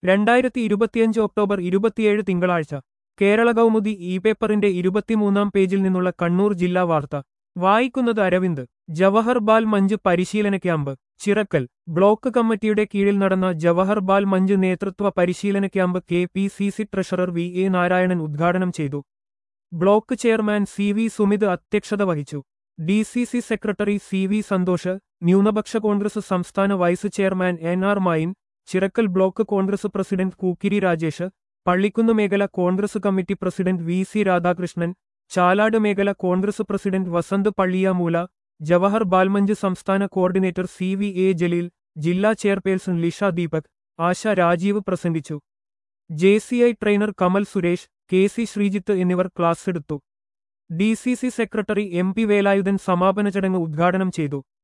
രണ്ടായിരത്തി ഇരുപത്തിയഞ്ച് ഒക്ടോബർ ഇരുപത്തിയേഴ് തിങ്കളാഴ്ച കേരള കൗമുദി ഇ പേപ്പറിന്റെ ഇരുപത്തിമൂന്നാം പേജിൽ നിന്നുള്ള കണ്ണൂർ ജില്ലാ വാർത്ത വായിക്കുന്നത് അരവിന്ദ് ജവഹർ ബാൽ മഞ്ച് പരിശീലന ക്യാമ്പ് ചിറക്കൽ ബ്ലോക്ക് കമ്മിറ്റിയുടെ കീഴിൽ നടന്ന ജവഹർ ബാൽ മഞ്ച് നേതൃത്വ പരിശീലന camp K P C C treasurer V A Narayanan ഉദ്ഘാടനം ചെയ്തു block chairman C V Sumith അധ്യക്ഷത വഹിച്ചു D C C secretary C V Santhosh ന്യൂനപക്ഷ കോൺഗ്രസ് സംസ്ഥാന വൈസ് ചെയർമാൻ എൻ ആർ മൈൻ ചിറക്കൽ ബ്ലോക്ക് കോൺഗ്രസ് പ്രസിഡന്റ് കൂക്കിരി രാജേഷ് പള്ളിക്കുന്ന് മേഖല Congress committee president V C Radhakrishnan Chalad മേഖല കോൺഗ്രസ് പ്രസിഡന്റ് വസന്ത് പള്ളിയാമൂല ജവഹർ ബാൽമഞ്ച് സംസ്ഥാന coordinator C V A Jaleel ജില്ലാ ചെയർപേഴ്സൺ ലിഷ ദീപക് ആശ രാജീവ് പ്രസംഗിച്ചു J C I trainer Kamal Suresh K C Sreejith എന്നിവർ ക്ലാസ്സെടുത്തു D C C secretary M P Velayudhan സമാപന ചടങ്ങ് ഉദ്ഘാടനം ചെയ്തു